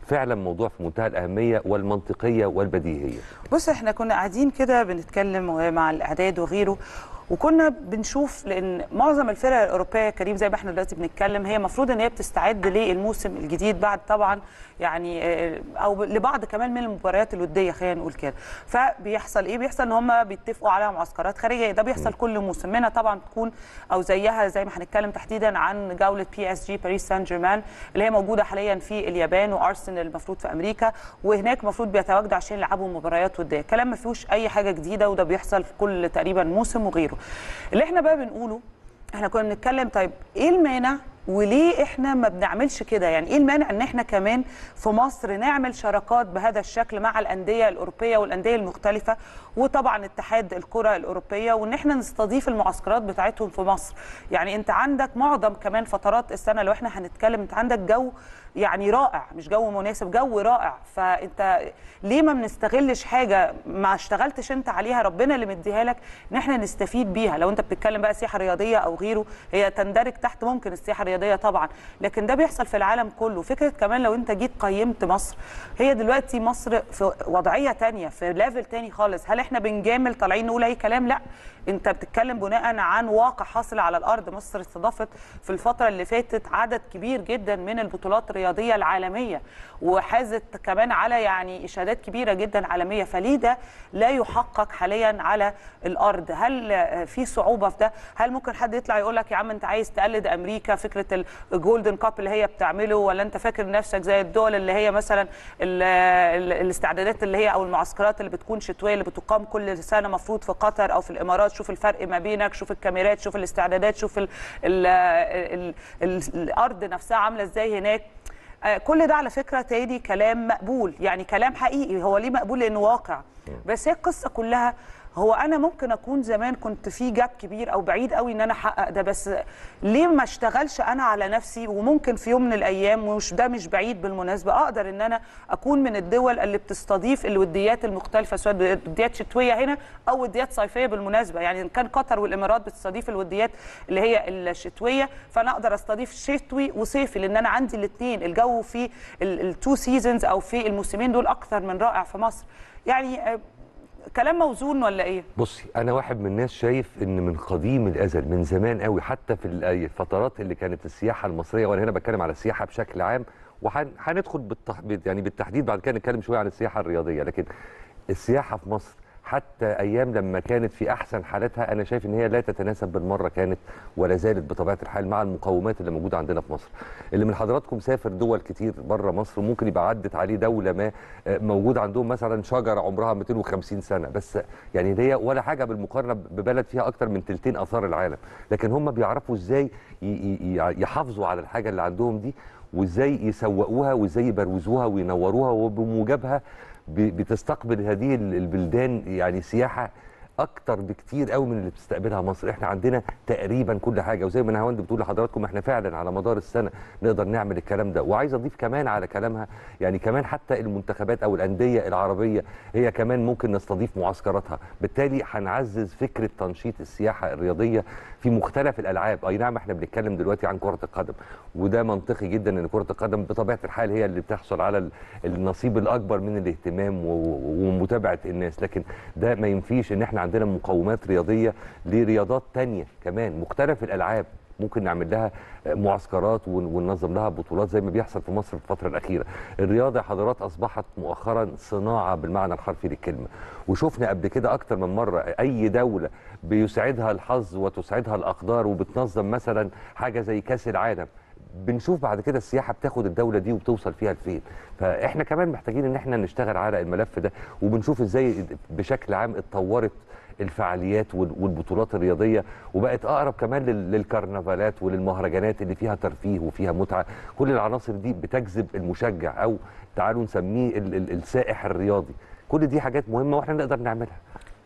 فعلا موضوع في منتهى الاهميه والمنطقيه والبديهيه بص احنا كنا قاعدين كده بنتكلم مع الاعداد وغيره وكنا بنشوف لان معظم الفرق الاوروبيه كريم زي ما احنا دلوقتي بنتكلم هي المفروض ان هي بتستعد للموسم الجديد بعد طبعا يعني آه، او لبعض كمان من المباريات الوديه خلينا نقول كده فبيحصل ايه بيحصل ان هم بيتفقوا على معسكرات خارجيه ده بيحصل كل موسم منها طبعا تكون او زيها زي ما هنتكلم تحديدا عن جوله بي اس جي باريس سان جيرمان اللي هي موجوده حاليا في اليابان وارسنال المفروض في امريكا وهناك المفروض بيتواجدوا عشان يلعبوا مباريات وديه كلام ما فيهوش اي حاجه جديده وده بيحصل في كل تقريبا موسم وغيره اللي احنا بقى بنقوله احنا كنا بنتكلم طيب ايه المانع وليه احنا ما بنعملش كده يعني ايه المانع ان احنا كمان في مصر نعمل شراكات بهذا الشكل مع الانديه الاوروبيه والانديه المختلفه وطبعا اتحاد الكره الاوروبيه وان احنا نستضيف المعسكرات بتاعتهم في مصر يعني انت عندك معظم كمان فترات السنه لو احنا هنتكلم انت عندك جو يعني رائع مش جو مناسب جو رائع فانت ليه ما بنستغلش حاجه ما اشتغلتش انت عليها ربنا اللي مديها لك ان احنا نستفيد بيها لو انت بتتكلم بقى سياحه رياضيه او غيره هي تندرج تحت ممكن السياحه الرياضيه طبعا لكن ده بيحصل في العالم كله فكره كمان لو انت جيت قيمت مصر هي دلوقتي مصر في وضعيه تانية في ليفل تاني خالص هل احنا بنجامل طالعين نقول اي كلام لا انت بتتكلم بناء عن واقع حاصل على الارض مصر استضافت في الفتره اللي فاتت عدد كبير جدا من البطولات الرياضيه العالميه وحازت كمان على يعني اشادات كبيره جدا عالميه فليه ده لا يحقق حاليا على الارض هل في صعوبه في ده هل ممكن حد يطلع يقول لك يا عم انت عايز تقلد امريكا فكره الجولدن كاب اللي هي بتعمله ولا انت فاكر نفسك زي الدول اللي هي مثلا ال ال الاستعدادات اللي هي او المعسكرات اللي بتكون شتويه اللي بتقام كل سنه مفروض في قطر او في الامارات شوف الفرق ما بينك شوف الكاميرات شوف الاستعدادات شوف ال ال ال ال الارض نفسها عامله ازاي هناك آه، كل ده على فكره تاني كلام مقبول يعني كلام حقيقي هو ليه مقبول لانه واقع بس هي القصه كلها هو انا ممكن اكون زمان كنت في جاب كبير او بعيد قوي ان انا احقق ده بس ليه ما اشتغلش انا على نفسي وممكن في يوم من الايام ومش ده مش بعيد بالمناسبه اقدر ان انا اكون من الدول اللي بتستضيف الوديات المختلفه سواء وديات شتويه هنا او وديات صيفيه بالمناسبه يعني ان كان قطر والامارات بتستضيف الوديات اللي هي الشتويه فانا اقدر استضيف شتوي وصيفي لان انا عندي الاثنين الجو في التو سيزونز او في الموسمين دول اكثر من رائع في مصر يعني آه، كلام موزون ولا ايه؟ بصي انا واحد من الناس شايف ان من قديم الازل من زمان قوي حتى في ال- الفترات اللي كانت السياحه المصريه وانا هنا بتكلم على السياحه بشكل عام وهندخل بالتح... يعني بالتحديد بعد كده نتكلم شويه عن السياحه الرياضيه لكن السياحه في مصر حتى ايام لما كانت في احسن حالاتها انا شايف ان هي لا تتناسب بالمره كانت ولا زالت بطبيعه الحال مع المقومات اللي موجوده عندنا في مصر. اللي من حضراتكم سافر دول كتير بره مصر ممكن يبقى عدت عليه دوله ما آه، موجود عندهم مثلا شجره عمرها 250 سنه بس يعني دي ولا حاجه بالمقارنه ببلد فيها اكتر من تلتين اثار العالم، لكن هم بيعرفوا ازاي ي- ي- ي- يحافظوا على الحاجه اللي عندهم دي وازاي يسوقوها وازاي يبروزوها وينوروها وبموجبها ب- بتستقبل هذه ال- البلدان يعني سياحه اكتر بكتير قوي من اللي بتستقبلها مصر احنا عندنا تقريبا كل حاجه وزي ما نهاوند بتقول لحضراتكم احنا فعلا على مدار السنه نقدر نعمل الكلام ده وعايز اضيف كمان على كلامها يعني كمان حتى المنتخبات او الانديه العربيه هي كمان ممكن نستضيف معسكراتها بالتالي هنعزز فكره تنشيط السياحه الرياضيه في مختلف الالعاب اي نعم احنا بنتكلم دلوقتي عن كره القدم وده منطقي جدا ان كره القدم بطبيعه الحال هي اللي بتحصل على ال- النصيب الاكبر من الاهتمام و- و- ومتابعه الناس لكن ده ما ينفيش ان احنا عندنا مقومات رياضيه لرياضات تانية كمان مختلف الالعاب ممكن نعمل لها معسكرات ون- وننظم لها بطولات زي ما بيحصل في مصر في الفتره الاخيره الرياضه يا حضرات اصبحت مؤخرا صناعه بالمعنى الحرفي للكلمه وشفنا قبل كده اكتر من مره اي دوله بيسعدها الحظ وتسعدها الاقدار وبتنظم مثلا حاجه زي كاس العالم بنشوف بعد كده السياحه بتاخد الدوله دي وبتوصل فيها لفين فاحنا كمان محتاجين ان احنا نشتغل على الملف ده وبنشوف ازاي بشكل عام اتطورت الفعاليات وال- والبطولات الرياضيه وبقت اقرب كمان لل- للكرنفالات وللمهرجانات اللي فيها ترفيه وفيها متعه كل العناصر دي بتجذب المشجع او تعالوا نسميه ال- ال- السائح الرياضي كل دي حاجات مهمه واحنا نقدر نعملها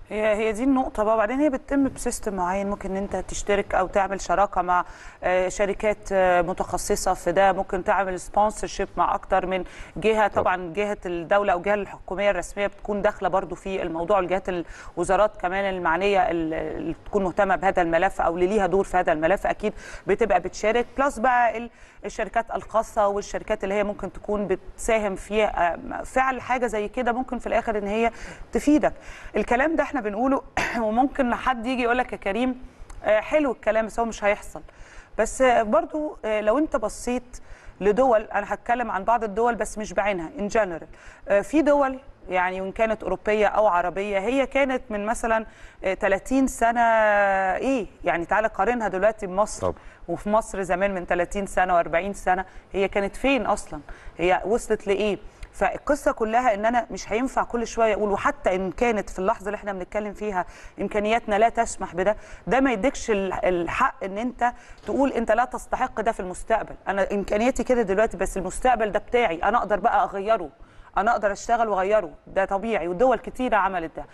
هي هي دي النقطة بقى وبعدين هي بتتم بسيستم معين ممكن ان انت تشترك او تعمل شراكة مع آه، شركات آه، متخصصة في ده ممكن تعمل سبونسرشيب مع اكتر من جهة طبعا جهة الدولة او الجهة الحكومية الرسمية بتكون داخلة برضو في الموضوع الجهات الوزارات كمان المعنية اللي تكون مهتمة بهذا الملف او اللي ليها دور في هذا الملف اكيد بتبقى بتشارك بلس بقى ال- الشركات الخاصة والشركات اللي هي ممكن تكون بتساهم في آه، فعل حاجة زي كده ممكن في الاخر ان هي تفيدك الكلام ده احنا بنقوله وممكن حد يجي يقول لك يا كريم آه، حلو الكلام بس هو مش هيحصل بس آه، برضو آه، لو انت بصيت لدول انا هتكلم عن بعض الدول بس مش بعينها ان جنرال في دول يعني وان كانت اوروبيه او عربيه هي كانت من مثلا آه، 30 سنه ايه يعني تعالى قارنها دلوقتي بمصر طبعا. وفي مصر زمان من 30 سنه و40 سنه هي كانت فين اصلا هي وصلت لايه فالقصه كلها ان انا مش هينفع كل شويه اقول وحتى ان كانت في اللحظه اللي احنا بنتكلم فيها امكانياتنا لا تسمح بده ده ما يديكش ال- الحق ان انت تقول انت لا تستحق ده في المستقبل انا امكانياتي كده دلوقتي بس المستقبل ده بتاعي انا اقدر بقى اغيره انا اقدر اشتغل واغيره ده طبيعي والدول كتيره عملت ده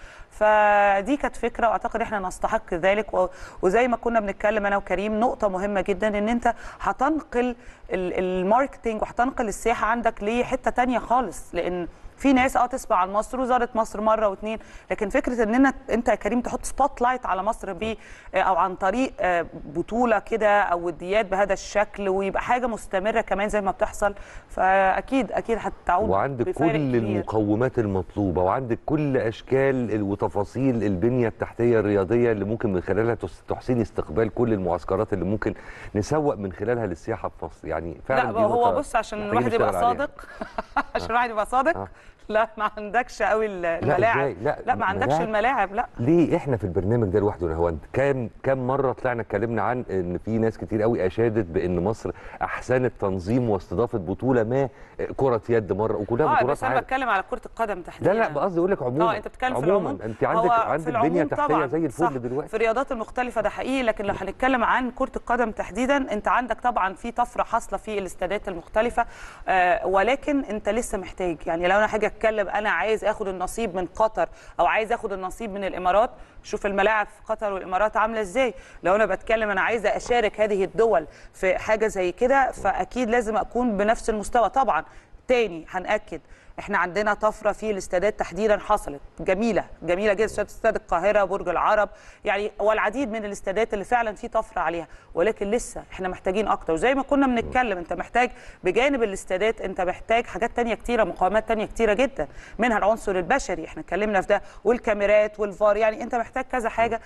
فدي كانت فكره واعتقد احنا نستحق ذلك و- وزي ما كنا بنتكلم انا وكريم نقطه مهمه جدا ان انت هتنقل ال- الماركتينج وهتنقل السياحه عندك لحته تانية خالص لان في ناس اه تسمع عن مصر وزارت مصر مره واثنين لكن فكره ان أنا انت يا كريم تحط سبوت لايت على مصر ب او عن طريق آه، بطوله كده او وديات بهذا الشكل ويبقى حاجه مستمره كمان زي ما بتحصل فاكيد اكيد هتعود وعندك بفارق كل كبير. المقومات المطلوبه وعندك كل اشكال ال- وتفاصيل البنيه التحتيه الرياضيه اللي ممكن من خلالها تس- تحسين استقبال كل المعسكرات اللي ممكن نسوق من خلالها للسياحه في مصر يعني فعلا لا دي هو نقطة بص عشان محتاجين الواحد يبقى نشتغل عليها. صادق عشان الواحد يبقى صادق آه. لا ما عندكش قوي ال- الملاعب إزاي؟ لا، لا ما عندكش ملاعب؟ الملاعب لا ليه احنا في البرنامج ده لوحده يا هوند كام كام مره طلعنا اتكلمنا عن ان في ناس كتير قوي اشادت بان مصر احسنت تنظيم واستضافه بطوله ما كره يد مره وكلها اه بطولات بس انا عالم. بتكلم على كره القدم تحديدا لا لا قصدي اقول لك عموما اه انت بتتكلم في عموما العموم انت عندك هو في عندك العموم بنيه تحتيه طبعاً، زي صح. الفل دلوقتي في الرياضات المختلفه ده حقيقي لكن لو هنتكلم عن كره القدم تحديدا انت عندك طبعا في طفره حاصله في الاستادات المختلفه آه ولكن انت لسه محتاج يعني لو انا حاجه اتكلم انا عايز اخد النصيب من قطر او عايز اخد النصيب من الامارات شوف الملاعب في قطر والامارات عامله ازاي لو انا بتكلم انا عايزه اشارك هذه الدول في حاجه زي كده فاكيد لازم اكون بنفس المستوى طبعا تاني هنأكد احنا عندنا طفره في الاستادات تحديدا حصلت جميله جميله جدا استاد استاد القاهره برج العرب يعني والعديد من الاستادات اللي فعلا في طفره عليها ولكن لسه احنا محتاجين اكتر وزي ما كنا بنتكلم انت محتاج بجانب الاستادات انت محتاج حاجات تانية كتيره مقاومات تانية كتيره جدا منها العنصر البشري احنا اتكلمنا في ده والكاميرات والفار يعني انت محتاج كذا حاجه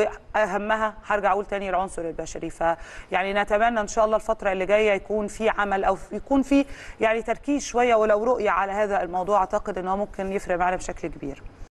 واهمها هرجع اقول تاني العنصر البشري فيعني نتمنى ان شاء الله الفتره اللي جايه يكون في عمل او يكون في يعني تركيز شويه ولو رؤيه على هذا الموضوع اعتقد ان هو ممكن يفرق معنا بشكل كبير